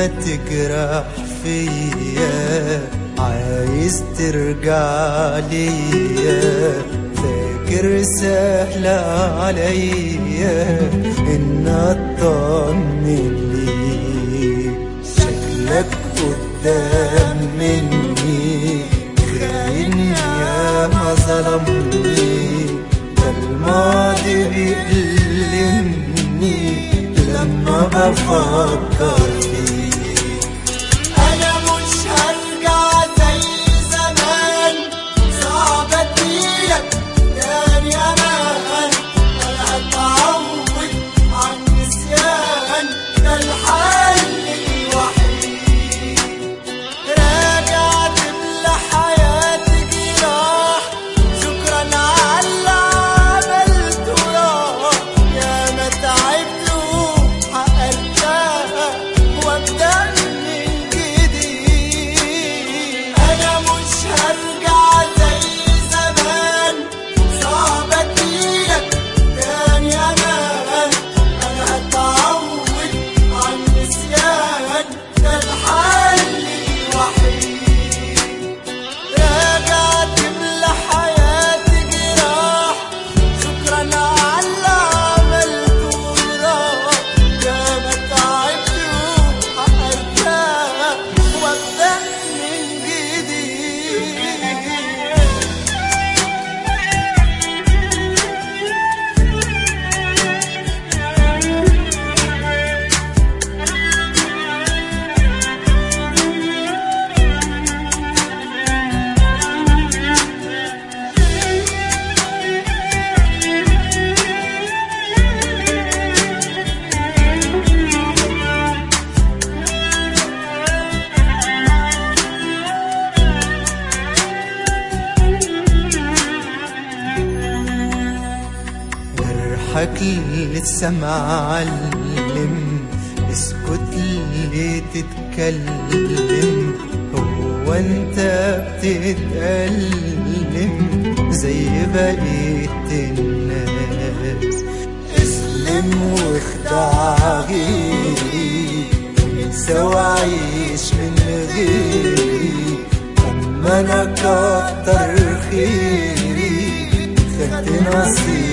تجرح فيا عايز ترجع ليا فاكر سهل عليا ان اطمن ليك شكلك قدام مني خاين يا ما ظلمني ده الماضي بيألمني لما بفكر فيه انا مش هرجع زي زمان صعب اديلك تاني امان انا هتعود عن نسيان ده الحل الوحيد راجع تملى حياتي جراح شكرا على اللي عملته راح يا ما تعبت وحققتها وابدا من جديد انا مش هرجع زي زمان صعب اديلك تاني امان انا هتعود عن نسيان ده الحل الوحيد راجع تملى حياتي جراح شكرا على اللي عملته راح يا ما تعبت وحققتها وابدا من جديد جرحك لسه معلم اسكت ليه تتكلم هو انت بتتألم زي بقية الناس اسلم واخدع غيري انسى وعيش من غيري اما انا كتر خيري خدت نصيبي